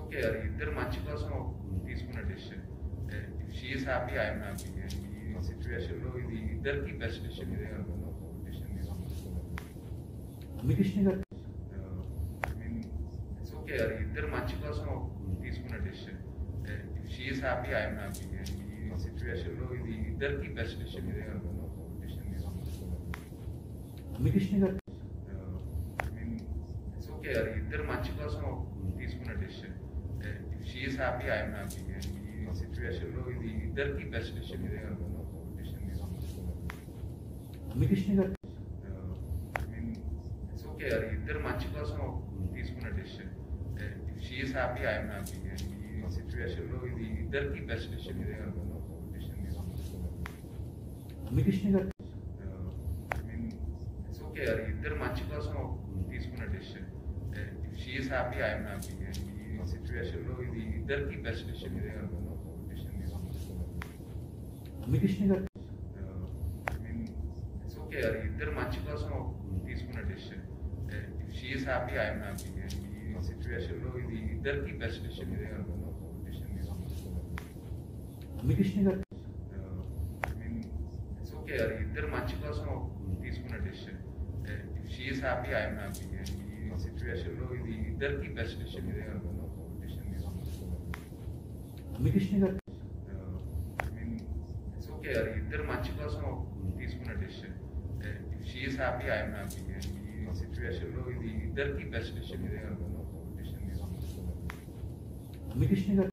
okay అది ఇద్దరు మంచి కోసం తీసుకున్న decision she's happy I'm happy ఈ సిచ్యువేషన్లో ఇది ఇద్దరికి బెస్ట్ డెసిషన్ ఇదే అనుకున్నాం డెసిషన్ తీసుకున్నాం రమ్యకృష్ణ గారు ఇట్స్ ఓకే అది ఇద్దరు మంచి కోసం తీసుకున్న decision she's happy I'm happy ఈ సిచ్యువేషన్లో ఇది ఇద్దరికి బెస్ట్ డెసిషన్ ఇదే అనుకున్నాం డెసిషన్ తీసుకున్నాం రమ్యకృష్ణ గారు ఇట్స్ ఓకే అది ఇద్దరు మంచి కోసం తీసుకున్న decision she's happy I'm happy ఈ సిచ్యువేషన్లో ఇది ఇద్దరికి బెస్ట్ డెసిషన్ ఇదే అనుకున్నాం డెసిషన్ తీసుకున్నాం రమ్యకృష్ణ గారు ఇట్స్ ఓకే అది ఇద్దరు మంచి కోసం తీసుకున్న decision she's happy I'm happy ఈ సిచ్యువేషన్లో ఇది ఇద్దరికి బెస్ట్ డెసిషన్ ఇదే అనుకున్నాం డెసిషన్ తీసుకున్నాం రమ్యకృష్ణ గారు ఇట్స్ ఓకే అది ఇద్దరు మంచి కోసం తీసుకున్న decision she's happy I'm happy ఈ సిచ్యువేషన్లో ఇది ఇద్దరికి బెస్ట్ డెసిషన్ ఇదే అనుకున్నాం డెసిషన్ తీసుకున్నాం రమ్యకృష్ణ గారు ఇట్స్ ఓకే అది ఇద్దరు మంచి కోసం తీసుకున్న decision she's happy I'm happy ఈ సిచ్యువేషన్లో ఇది ఇద్దరికి బెస్ట్ డెసిషన్ ఇదే అనుకున్నాం డెసిషన్ తీసుకున్నాం రమ్యకృష్ణ గారు ఇట్స్ ఓకే అది ఇద్దరు మంచి కోసం తీసుకున్న decision she's happy I'm happy ఈ సిచ్యువేషన్లో ఇది ఇద్దరికి బెస్ట్ డెసిషన్ ఇదే అనుకున్నాం డెసిషన్ తీసుకున్నాం రమ్యకృష్ణ గారు ఇట్స్ ఓకే అది ఇద్దరు మంచి కోసం తీసుకున్న decision she's happy I'm happy ఈ సిచ్యువేషన్లో ఇది ఇద్దరికి బెస్ట్ డెసిషన్ ఇదే అనుకున్నాం డెసిషన్ తీసుకున్నాం రమ్యకృష్ణ గారు